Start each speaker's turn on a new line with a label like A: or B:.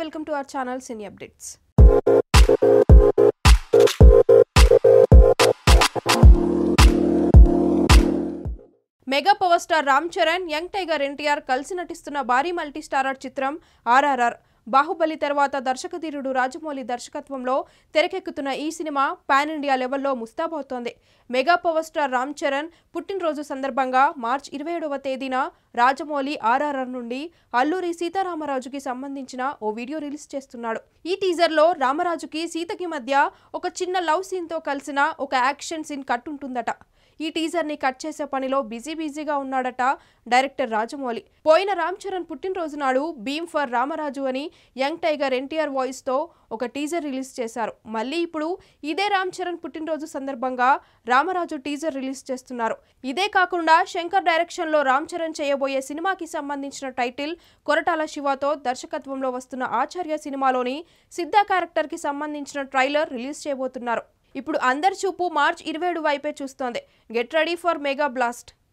A: welcome to our channel cine updates mega power star Ram Charan young tiger NTR కలిసి నటిస్తున్న భారీ multi starrer చిత్రం ఆర్ఆర్ఆర్ బాహుబలి తర్వాత దర్శకధీరుడు రాజమౌళి దర్శకత్వంలో తెరకెక్కుతున్న ఈ సినిమా పాన్ ఇండియా లెవెల్లో ముస్తాబవుతోంది mega power star Ram Charan పుట్టినరోజు సందర్భంగా మార్చి ఇరవై ఏడవ తేదీన రాజమౌళి ఆర్ఆర్ఆర్ నుండి అల్లూరి సీతారామరాజుకి సంబంధించిన ఓ వీడియో రిలీజ్ చేస్తున్నాడు ఈ టీజర్లో రామరాజుకి సీతకి మధ్య ఒక చిన్న లవ్ సీన్తో కలిసిన ఒక యాక్షన్ సీన్ కట్ ఉంటుందట ఈ టీజర్ ని కట్ చేసే పనిలో బిజీ బిజీగా ఉన్నాడట డైరెక్టర్ రాజమౌళి పోయిన రామ్ చరణ్ పుట్టినరోజు నాడు భీమ్ ఫర్ రామరాజు అని యంగ్ టైగర్ ఎన్టీఆర్ వాయిస్ తో ఒక టీజర్ రిలీజ్ చేశారు మళ్ళీ ఇప్పుడు ఇదే రామ్ చరణ్ పుట్టినరోజు సందర్భంగా రామరాజు టీజర్ రిలీజ్ చేస్తున్నారు ఇదే కాకుండా శంకర్ డైరెక్షన్ లో రామ్ చరణ్ చేయబోయే సినిమాకి సంబంధించిన టైటిల్ కొరటాల శివతో దర్శకత్వంలో వస్తున్న ఆచార్య సినిమాలోని సిద్ధ క్యారెక్టర్ కి సంబంధించిన ట్రైలర్ రిలీజ్ చేయబోతున్నారు ఇప్పుడు అందరి చూపు మార్చ్ ఇరవై ఏడు వైపే చూస్తోంది get ready for mega blast